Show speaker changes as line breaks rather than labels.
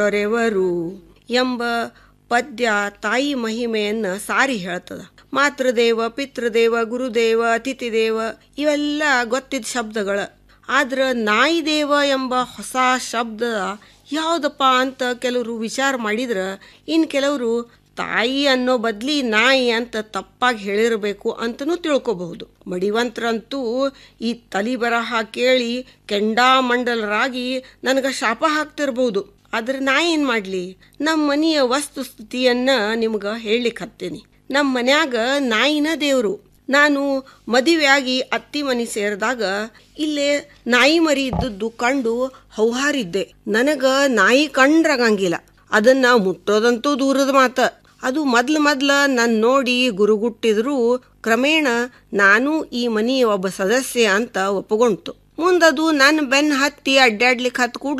ದೊರೆವರು ಎಂಬ ಪದ್ಯ ತಾಯಿ ಮಹಿಮೆಯನ್ನ ಸಾರಿ ಹೇಳ್ತದ ಮಾತೃದೇವ ಪಿತೃದೇವ ಗುರುದೇವ ಅತಿಥಿದೇವ ಇವೆಲ್ಲ ಗೊತ್ತಿದ್ದ ಶಬ್ದಗಳ ಆದ್ರ ನಾಯಿ ದೇವ ಎಂಬ ಹೊಸ ಶಬ್ದ ಯಾವುದಪ್ಪ ಅಂತ ಕೆಲವರು ವಿಚಾರ ಮಾಡಿದ್ರ ಇನ್ನು ಕೆಲವರು ತಾಯಿ ಅನ್ನೋ ಬದ್ಲಿ ನಾಯಿ ಅಂತ ತಪ್ಪಾಗಿ ಹೇಳಿರಬೇಕು ಅಂತನೂ ತಿಳ್ಕೊಬಹುದು ಮಡಿವಂತರಂತೂ ಈ ತಲಿ ಬರಹ ಕೇಳಿ ಕೆಂಡಾಮಂಡಲರಾಗಿ ನನಗೆ ಶಾಪ ಹಾಕ್ತಿರ್ಬೋದು ಆದ್ರೆ ನಾ ಏನು ಮಾಡಲಿ ನಮ್ಮ ಮನೆಯ ವಸ್ತುಸ್ಥಿತಿಯನ್ನ ನಿಮ್ಗೆ ಹೇಳಲಿಕ್ಕೆ ಹತ್ತೀನಿ ನಮ್ಮ ಮನ್ಯಾಗ ನಾಯಿನ ದೇವರು ನಾನು ಮದುವೆಯಾಗಿ ಅತ್ತಿ ಮನೆ ಸೇರಿದಾಗ ಇಲ್ಲೇ ನಾಯಿ ಮರಿ ಇದ್ದದ್ದು ಕಂಡು ಹೌಹಾರಿದ್ದೆ ನನಗ ನಾಯಿ ಕಂಡ್ರಾಗಂಗಿಲ್ಲ ಅದನ್ನ ಮುಟ್ಟೋದಂತೂ ದೂರದ ಮಾತ ಅದು ಮೊದ್ಲು ಮೊದ್ಲ ನನ್ನ ನೋಡಿ ಗುರುಗುಟ್ಟಿದ್ರು ಕ್ರಮೇಣ ನಾನು ಈ ಮನೆಯ ಒಬ್ಬ ಸದಸ್ಯ ಅಂತ ಒಪ್ಪಗೊಂಡ್ತು ಮುಂದದು ನನ್ನ ಬೆನ್ನ ಹತ್ತಿ ಅಡ್ಡಾಡ್ಲಿಕ್ಕೆ ಹತ್